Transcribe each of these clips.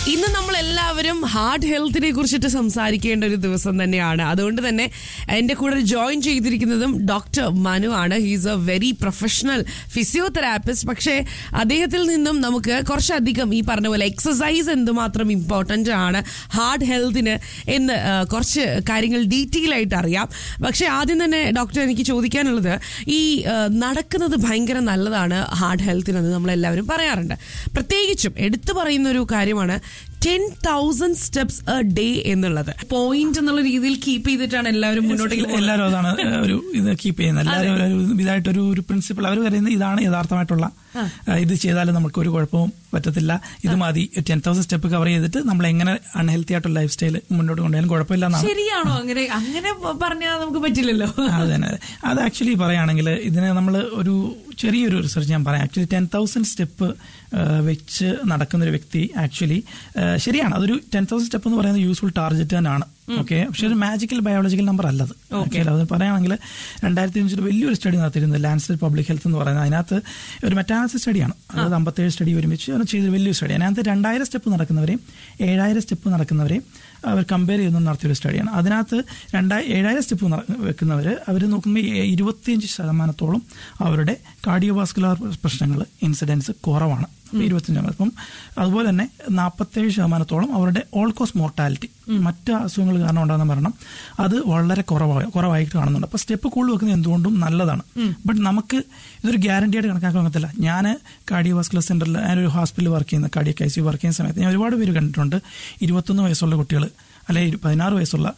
ഇന്ന് നമ്മൾ എല്ലാവരും ഹാർട്ട് ഹെൽത്തിനെ കുറിച്ചിട്ട് സംസാരിക്കേണ്ട ഒരു ദിവസം തന്നെയാണ് അതുകൊണ്ട് തന്നെ എന്റെ കൂടെ ജോയിൻ ചെയ്തിരിക്കുന്നതും ഡോക്ടർ മനു ആണ് he's a very professional physiotherapist പക്ഷേ അദ്ദേഹത്തിൽ നിന്നും നമുക്ക് കുറച്ചധികം ഈ പറഞ്ഞ പോലെ എക്സസൈസ് എന്തുമാത്രം ഇമ്പോർട്ടൻ്റ് ആണ് ഹാർട്ട് ഹെൽത്തിന് എന്ന് ആ, കുറച്ച് കാര്യങ്ങൾ ഡീറ്റെയിൽ ആയിട്ട് അറിയാം പക്ഷേ ആദ്യം തന്നെ ഡോക്ടർ എനിക്ക് ചോദിക്കാനുള്ളത് ഈ ആ, നടക്കുന്നത് ഭയങ്കര നല്ലതാണ് ഹാർട്ട് ഹെൽത്തിനെന്ന് നമ്മളെല്ലാവരും പറയാറുണ്ട് പ്രത്യേകിച്ചും എടുത്തു പറയുന്ന ഒരു കാര്യമാണ് ten thousand steps a day എന്നുള്ളത് പോയിന്റ് എന്നുള്ള രീതിയിൽ കീപ്പ് ചെയ്തിട്ടാണ് എല്ലാവരും മുന്നോട്ടേക്ക് പോകുന്നത് എല്ലാവരും അതാണ് ഏഹ്, ഒരു ഇത് കീപ്പ് ചെയ്യുന്നത് എല്ലാവരും ഒരു ഇതായിട്ടൊരു ഒരു പ്രിൻസിപ്പിൾ അവർ പറയുന്നത് ഇതാണ് യഥാർത്ഥമായിട്ടുള്ള ഏഹ്, ഇത് ചെയ്താലും നമുക്ക് ഒരു കുഴപ്പവും പറ്റത്തില്ല ഇത് മതി ടെൻ തൗസൻഡ് സ്റ്റെപ്പ് കവർ ചെയ്തിട്ട് നമ്മൾ എങ്ങനെ അൺഹെൽത്തി ആയിട്ടുള്ള ലൈഫ് സ്റ്റൈൽ മുന്നോട്ട് കൊണ്ടുപോയാലും കുഴപ്പമില്ല എന്നാണ് ശരിയാണോ അങ്ങനെ അങ്ങനെ പറഞ്ഞാൽ നമുക്ക് പറ്റില്ലല്ലോ അത് തന്നെ അത് ആക്ച്വലി പറയുകയാണെങ്കിൽ ഇതിനെ നമ്മൾ ഒരു ചെറിയൊരു റിസർച്ച് ഞാൻ പറയാം ആക്ച്വലി ടെൻ തൗസൻഡ് സ്റ്റെപ്പ് വെച്ച് നടക്കുന്ന ഒരു വ്യക്തി ആക്ച്വലി ശരിയാണ് അതൊരു ടെൻ തൗസൻഡ് സ്റ്റെപ്പ് എന്ന് പറയുന്നത് യൂസ്ഫുൾ ടാർഗറ്റ് തന്നെയാണ് ഓക്കെ പക്ഷെ ഒരു മാജിക്കൽ ബയോളജിക്കൽ നമ്പർ അല്ലത് ഓക്കെ അത് പറയുകയാണെങ്കിൽ രണ്ടായിരത്തി അഞ്ചിൽ വലിയൊരു സ്റ്റഡി നടത്തിയിരുന്നത് ലാൻഡ്സ്കേപ്പ് പബ്ലിക് ഹെൽത്ത് എന്ന് പറയുന്നത് അതിനകത്ത് ഒരു മെറ്റാനാലിസിസ് സ്റ്റഡിയാണ് അതായത് അമ്പത്തേഴ് സ്റ്റഡി ഒരുമിച്ച് അത് ചെയ്ത വലിയൊരു സ്റ്റഡി അതിനകത്ത് രണ്ടായിരം സ്റ്റെപ്പ് നടക്കുന്നവരെയും ഏഴായിരം സ്റ്റെപ്പ് നടക്കുന്നവരെയും അവർ കമ്പയർ ചെയ്ത് നടത്തിയൊരു സ്റ്റഡിയാണ് അതിനകത്ത് രണ്ടായി ഏഴായിരം സ്റ്റെപ്പ് വെക്കുന്നവർ അവർ നോക്കുമ്പോൾ ഈ ഇരുപത്തിയഞ്ച് ശതമാനത്തോളം അവരുടെ കാർഡിയോവാസ്കുലർ പ്രശ്നങ്ങൾ ഇൻസിഡൻസ് കുറവാണ് അപ്പോൾ ഇരുപത്തിയഞ്ച് ശതമാനം അപ്പം അതുപോലെ തന്നെ നാൽപ്പത്തേഴ് ശതമാനത്തോളം അവരുടെ ഓൾ കോസ് മോർട്ടാലിറ്റി മറ്റ് അസുഖങ്ങൾ കാരണം ഉണ്ടാകുന്ന മരണം അത് വളരെ കുറവായി കുറവായിട്ട് കാണുന്നുണ്ട് അപ്പോൾ സ്റ്റെപ്പ് കൂടുതൽ വെക്കുന്നത് എന്തുകൊണ്ടും നല്ലതാണ് ബട്ട് നമുക്ക് ഇതൊരു ഗ്യാരണ്ടി ആയിട്ട് കണക്കാക്കാൻ പറ്റത്തില്ല ഞാൻ കാർഡിയോവാസ്കുലർ സെന്ററിൽ ഞാനൊരു ഹോസ്പിറ്റലിൽ വർക്ക് ചെയ്യുന്ന കാർഡിയക് ഐ സി വർക്ക് ചെയ്യുന്ന സമയത്ത് ഞാൻ ഒരുപാട് പേര് കണ്ടിട്ടുണ്ട് ഇരുപത്തൊന്ന് വയസ്സുള്ള കുട്ടികൾ അല്ലെങ്കിൽ പതിനാറ് വയസ്സുള്ള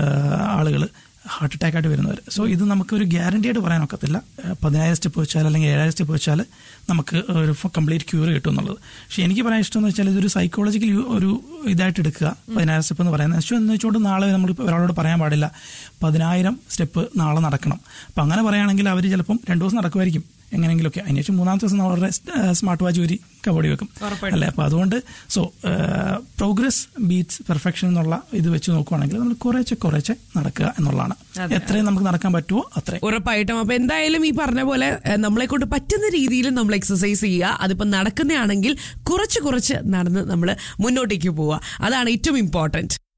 ആളുകൾ ഹാർട്ട് അറ്റാക്ക് ആയിട്ട് വരുന്നവർ സോ ഇത് നമുക്ക് ഒരു ഗ്യാരണ്ടി ആയിട്ട് പറയാൻ ഒക്കത്തില്ല ഏഹ് പതിനായിരം സ്റ്റെപ്പ് വെച്ചാൽ അല്ലെങ്കിൽ ഏഴായിരം സ്റ്റെപ്പ് വെച്ചാൽ നമുക്ക് ഒരു കംപ്ലീറ്റ് ക്യൂർ കിട്ടും എന്നുള്ളത് പക്ഷേ എനിക്ക് പറയാൻ ഇഷ്ടം എന്ന് വെച്ചാൽ ഇതൊരു സൈക്കോളജിക്കൽ ഒരു ഇതായിട്ട് എടുക്കുക പതിനായിരം സ്റ്റെപ്പ് എന്ന് പറയുന്നത് പക്ഷേ എന്ന് വെച്ചുകൊണ്ട് നാളെ നമ്മൾ ഒരാളോട് പറയാൻ പാടില്ല പതിനായിരം സ്റ്റെപ്പ് നാളെ നടക്കണം അപ്പം അങ്ങനെ പറയുകയാണെങ്കിൽ അവർ ചിലപ്പം രണ്ടു ദിവസം നടക്കുമായിരിക്കും എങ്ങനെയെങ്കിലുമൊക്കെ അതിനുശേഷം മൂന്നാമത്തെ ദിവസം അവരുടെ സ്മാർട്ട് വാച്ച് ഊരി കബഡി വെക്കും അല്ലേ അപ്പോൾ അതുകൊണ്ട് സോ പ്രോഗ്രസ് ബീറ്റ്സ് പെർഫെക്ഷൻ എന്നുള്ള ഇത് വെച്ച് നോക്കുവാണെങ്കിൽ നമ്മൾ കുറേശ്ശെ കുറേശ്ശെ നടക്കുക എന്നുള്ളതാണ് എത്രയും നമുക്ക് നടക്കാൻ പറ്റുമോ അത്രയും ഉറപ്പായിട്ടും അപ്പൊ എന്തായാലും ഈ പറഞ്ഞ പോലെ ഏഹ്, നമ്മളെ കൊണ്ട് പറ്റുന്ന രീതിയിൽ നമ്മൾ എക്സസൈസ് ചെയ്യുക അതിപ്പോ നടക്കുന്നതാണെങ്കിൽ കുറച്ച് കുറച്ച് നടന്ന് നമ്മൾ മുന്നോട്ടേക്ക് പോവുക അതാണ് ഏറ്റവും ഇമ്പോർട്ടന്റ്